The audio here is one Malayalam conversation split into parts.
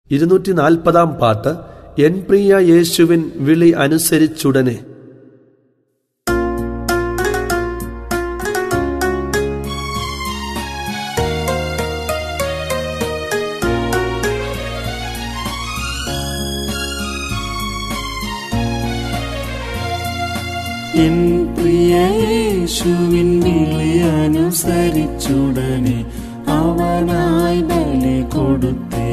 ഇരുന്നൂറ്റി നാൽപ്പതാം പാട്ട് എൻ പ്രിയ യേശുവിൻ വിളി അനുസരിച്ചുടനെ എൻ പ്രിയ യേശുവിൻ വിളി അനുസരിച്ചുടനെ അവനായി ബലി കൊടുത്തേ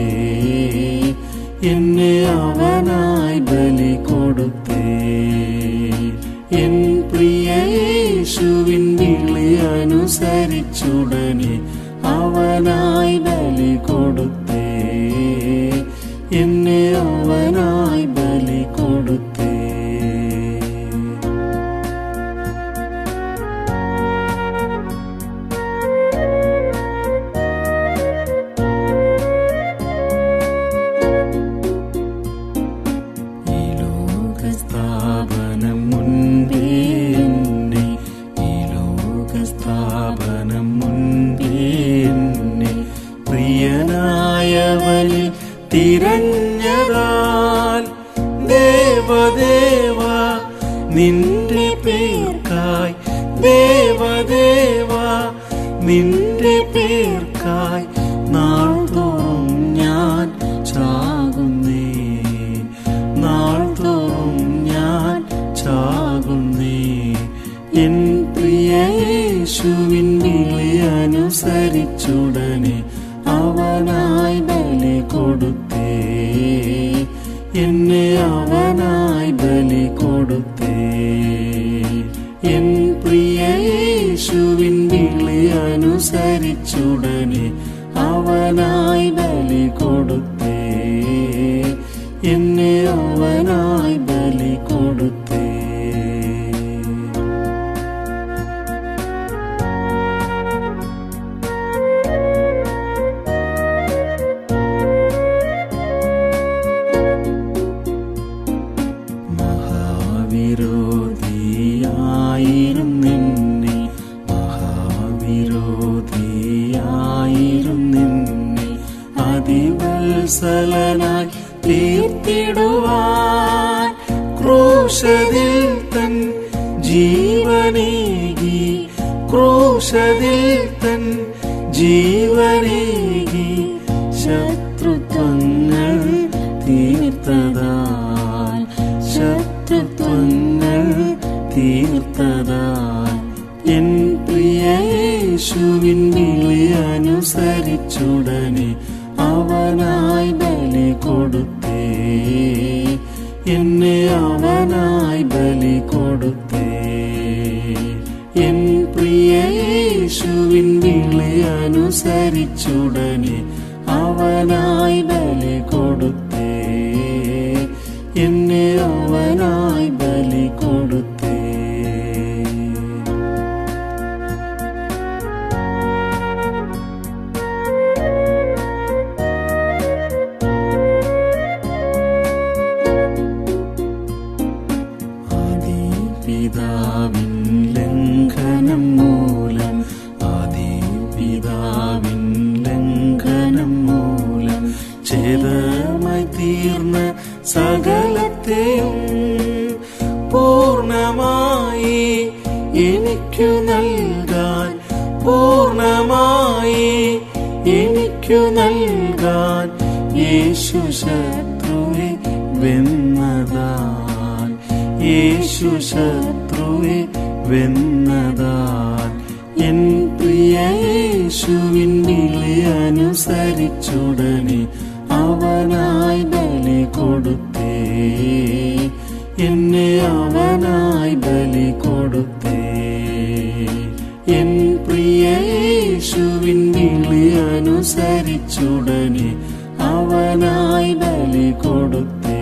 എന്നെ അവനായി ബലി കൊടുത്തേ എൻ പ്രിയ യേശുവിൻ വിളി അനുസരിച്ചുടനെ അവനായി ബലി കൊടുത്തേ എന്നെ അവനായി ബലി കൊടുത്തേ ഈ ലോകസ്ഥാപനം മുൻപേ എന്നെ ഈ ലോകസ്ഥാപനം മുൻപേ എന്നെ പ്രിയനായവനിൽ തിരഞ്ഞതാൽ ദേവദേവ നിന്റെ പേർക്കായി ദേവദേവ നിന്റെ പേർക്കായി നാൾതോറും ഞാൻ ചാകുന്നേ നാൾതോറും ഞാൻ ചാകുന്നേ എൻ പ്രിയ യേശുവിൻ വിളി അനുസരിച്ചുടനെ അവനായി ബലി കൊടുത്തേ എന്നെ അവനായി ബലി കൊടുത്തേ എൻ പ്രിയ യേശുവിൻ വിളി അനുസരിച്ചുടനെ അവനായി ബലി കൊടുത്തേ എന്നെ അവനായി ബലി കൊടുത്തേ മഹാവിരോധിയായിരുന്നെന്നെ മഹാവിരോധിയായിരുന്നെന്നെ അതിവത്സലനായി തീർത്തിടുവാൻ ക്രൂശതിൽ തൻ ജീവനേകി ക്രൂശതിൽ തൻ ജീവനേകി ശത്രുത്വങ്ങൾ തീർത്തതാൽ ശത്രുത്വങ്ങൾ തീർത്തതാൽ എൻ പ്രിയ യേശുവിൻ വിളി അനുസരിച്ചുടനെ അവനായി ബലി കൊടുത്തേ എന്നെ അവനായി ബലി കൊടുത്തേ എൻ പ്രിയ യേശുവിൻ വിളി അനുസരിച്ചുടനെ അവനായി ബലി കൊടുത്തേ എന്നെ അവനായി ബലി കൊടുത്തേ ആദിപിതാവിൻ ലംഘനം മൂലം ആദിപിതാവിൻ ലംഘനം മൂലം ഛേദമായി തീർന്ന സകലത്തെയും പൂർണമായി എനിക്കു നൽകാൻ പൂർണമായി എനിക്കു നൽകാൻ യേശു ശത്രുവെ വെന്നതാൻ യേശു ശത്രുവെ വെന്നതാൻ എൻ പ്രിയ യേശുവിൻ വിളി അനുസരിച്ചുടനെ അവനായി ബലി കൊടുത്തേ എന്നെ അവനായി ബലി കൊടുത്തേ എൻ പ്രിയ യേശുവിൻ വിളി അനുസരിച്ചുടനെ അവനായി ബലി കൊടുത്തേ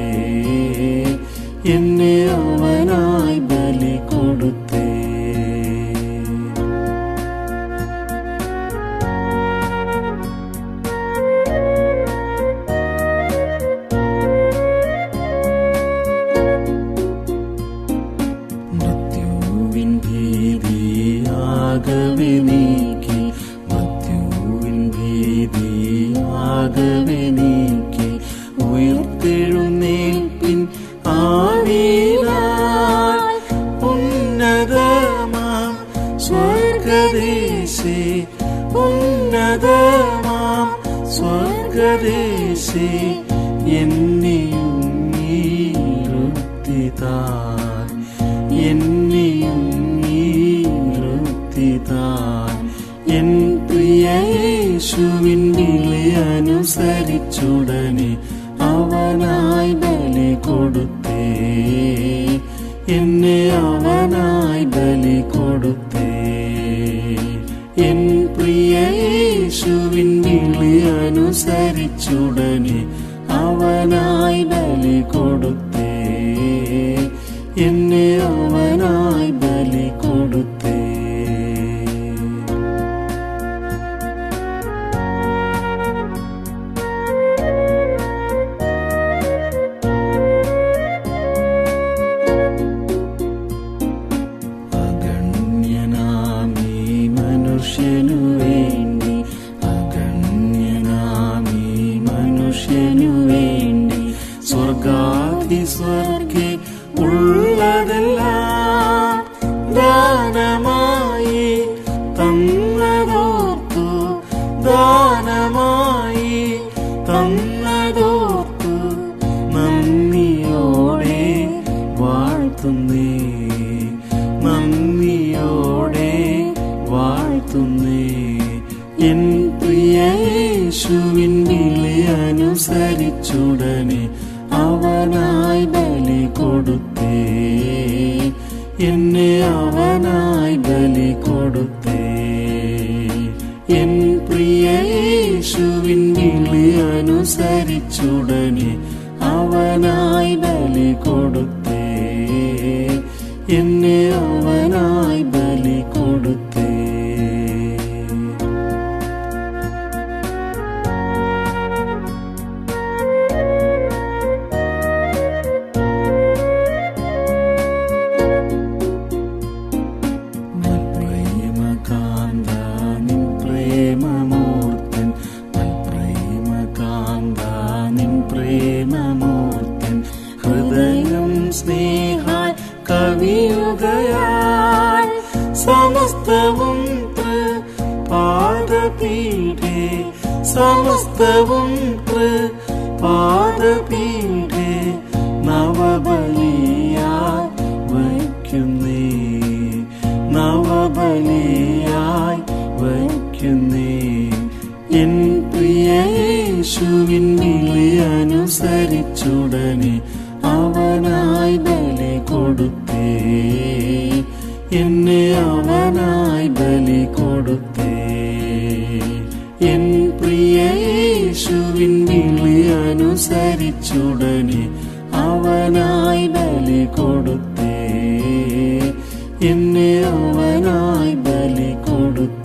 എന്നെ അവനായി ബലി കൊടുത്തേ മൃത്യുവിൻ ഭീതിയാകവെ നീക്കി മൃത്യുവിൻ ഭീതിയാകവെ നീക്കി യേശേ എന്നെയും നീരുത്തിതാൻ എന്നെയും നീരുത്തിതാൻ എൻ പ്രിയ യേശുവിൻ വിളി അനുസരിച്ചുടനെ അവനായി ബലി കൊടുത്തേ എന്നെ അവനായി ബലി കൊടുത്തേ എൻ പ്രിയ യേശുവിൻ വിളി അനുസരിച്ചുടനെ അവനായി ബലി കൊടുത്തേ എന്നെ അവനായി ബലി കൊടുത്തേ അഗണ്യനാമീ മനുഷ്യനു വേണ്ടി അഗണ്യനാമീ മനുഷ്യനു വേണ്ടി സ്വർഗാധി സ്വർഗെ ഉള്ളതെല്ലാം ദാനമായി തന്നതോർത്തു ദാനമായി തന്നതോർത്തു നന്ദിയോടെ വാഴ്ത്തുന്നേ നന്ദിയോടെ വാഴ്ത്തുന്നേ എൻ പ്രിയ യേശുവിൻ വിളി അനുസരിച്ചുടനെ അവനായി ബലി കൊടുത്തേ എന്നെ അവനായി ബലി കൊടുത്തേ എൻ പ്രിയ യേശുവിൻ വിളി അനുസരിച്ചുടനെ അവനായി ബലി കൊടുത്തേ എന്നെ അവനായി ബലി കൊടുത്തേ പ്രേമകാന്ത നിൻ പ്രേമമൂർത്തൻ പ്രേമകാന്ത നിൻ പ്രേമമൂർത്തൻ ഹൃദയം സ്നേഹാൽ കവിയുകയാൽ സമസ്തവും പാദപീഠേ സമസ്തവും പാദപീഠേ നവബലിയായി വയ്ക്കുന്നേ നവബലിയായി വയ്ക്കുന്നേ എൻ പ്രിയ യേശുവിൻ വിളി അനുസരിച്ചുടനെ അവനായി ബലി കൊടുത്തേ എന്നെ അവനായി ബലി കൊടുത്തേ എൻ പ്രിയ യേശുവിൻ വിളി അനുസരിച്ചുടനെ അവനായി ബലി കൊടുത്തേ എന്നെ അവനായി ബലി കൊടുത്തേ